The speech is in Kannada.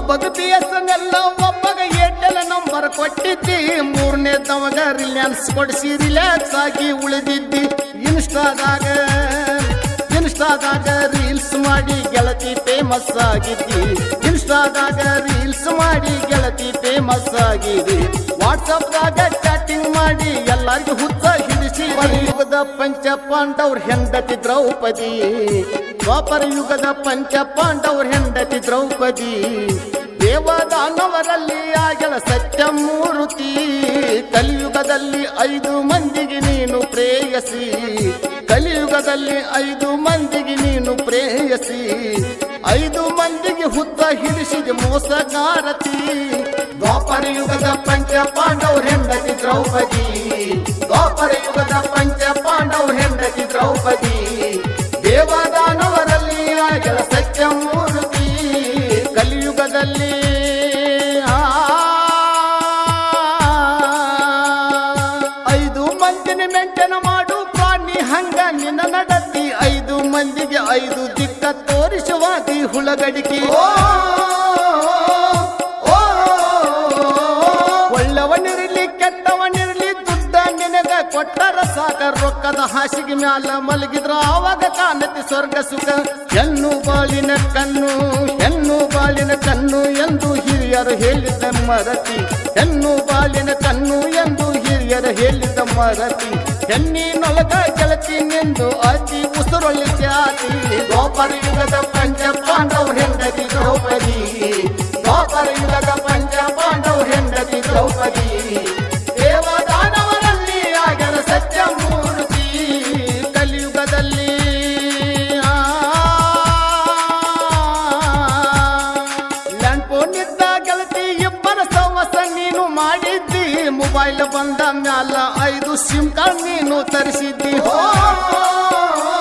ಒಬ್ಬಗ ಬಿ ಎಸ್ ಎನ್ ಎಲ್ ಒಬ್ಬಗ ಏರ್ಟೆಲ್ ನಂಬರ್ ಕೊಟ್ಟಿದ್ದಿ ಮೂರನೇ ತಮಗ ರಿಲಯನ್ಸ್ ಕೊಡಿಸಿ ರಿಲ್ಯಾಕ್ಸ್ ಆಗಿ ಉಳಿದಿದ್ದಿ ಇನ್ಸ್ಟಾದಾಗ ಇನ್ಸ್ಟಾದಾಗ ರೀಲ್ಸ್ ಮಾಡಿ ಗೆಳತಿ ಫೇಮಸ್ ಆಗಿದ್ದಿ ಇನ್ಸ್ಟಾದಾಗ ರೀಲ್ಸ್ ಮಾಡಿ ಗೆಳತಿ ಫೇಮಸ್ ಆಗಿದಿ ವಾಟ್ಸಪ್ದಾಗ ಚಾಟಿಂಗ್ ಮಾಡಿ ಎಲ್ಲರಿಗೂ ಹುತ್ತ ಹಿಡಿಸಿ ಯುಗದ ಪಂಚ ಪಾಂಡವ್ರ ಹೆಂಡತಿ ದ್ರೌಪದಿ ದ್ವಾಪರ ಯುಗದ ಪಂಚ ಪಾಂಡವ್ರ ಹೆಂಡತಿ ದ್ರೌಪದಿ ದೇವದಾನವರಲ್ಲಿ ಆಗಲ ಸತ್ಯಮೂರ್ತಿ ಕಲಿಯುಗದಲ್ಲಿ ಐದು ಮಂದಿಗೆ ನೀನು ಪ್ರೇಯಸಿ ಕಲಿಯುಗದಲ್ಲಿ ಐದು ಮಂದಿಗೆ ನೀನು ಪ್ರೇಯಸಿ ಐದು ಮಂದಿಗೆ ಹುತ್ತ ಹಿಡಿಸಿದ ಮೋಸಗಾರತಿ ದ್ವಾಪರ ಯುಗದ ಪಂಚ ಪಾಂಡವ್ರ ಹೆಂಡತಿ ದ್ರೌಪದಿ ದ್ವಾಪರ ಯುಗದ ಪಂಚ ಪಾಂಡವ್ರ ಹೆಂಡತಿ ದ್ರೌಪದಿ ದೇವದಾನವರಲ್ಲಿ ಆಗಲ ಸತ್ಯಮೂರ್ತಿ ಕಲಿಯುಗದಲ್ಲಿ ಆ, ಐದು ಮಂದಿನ ಮೆಂಟೆನ ಮಾಡು ಪ್ರಾಣಿ ಹಂಗ ನಿನ್ನ ನಡತಿ ಐದು ಮಂದಿಗೆ ಐದು ದಿಕ್ಕ ತೋರಿಸುವಾದಿ ಹುಳಗಡಿಕೆ ಒಳ್ಳವನಿರಲಿ ಕೆಟ್ಟವನಿರಲಿ ದುಡ್ಡ ನಿನಗ ಕೊಟ್ಟರ ಸಾಕ ರೊಕ್ಕದ ಹಾಸಿಗೆ ಮ್ಯಾಲ ಮಲಗಿದ್ರ ಆವಾಗ ಕಾಣತಿ ಸ್ವರ್ಗ ಸುಖ ಹೆಣ್ಣು ಬಾಳಿನ ಕಣ್ಣು ಹೆಣ್ಣು ಬಾಳಿನ ಕಣ್ಣು ಎಂದು ಹಿರಿಯರು ಹೇಳಿದ ಮರತಿ ಹೆಣ್ಣು ಬಾಳಿನ ಕಣ್ಣು ಎಂದು ಹಿರಿಯರು ಹೇಳಿದ ಮರತಿ ಹೆಣ್ಣಿನೊಳಗ ಗೆಳತಿ ನಿಂದು ಅತಿ ಉಸುರೊಳ್ಳಿ ಜಾತಿ ಗೋಪರ ಯುಗದ ಪಂಚ ಪಾಂಡವ ಹೆಂಡತಿ ದ್ರೌಪದಿ ಗೋಪರ ಯುಗದ ಪಂಚ ಪಾಂಡವ ಹೆಂಡತಿ ದ್ರೌಪದಿ ದೇವದಾನವರಲ್ಲಿ ಆಗರ ಸತ್ಯಮೂರ್ತಿ ಕಲಿಯುಗದಲ್ಲಿ ಆ, ಲ್ಯಾಂಡ್ ಫೋನ್ ಇದ್ದ ಗೆಳತಿ ಇಬ್ಬರ ಸವಸ ನೀನು ಮಾಡಿದ್ದಿ ಮೊಬೈಲ್ ಬಂದ ಮ್ಯಾಲ ಐದು ಸಿಮ್ ಕಾರ್ಡ್ ನೀನು ತರಿಸಿದ್ದಿ ಹೋ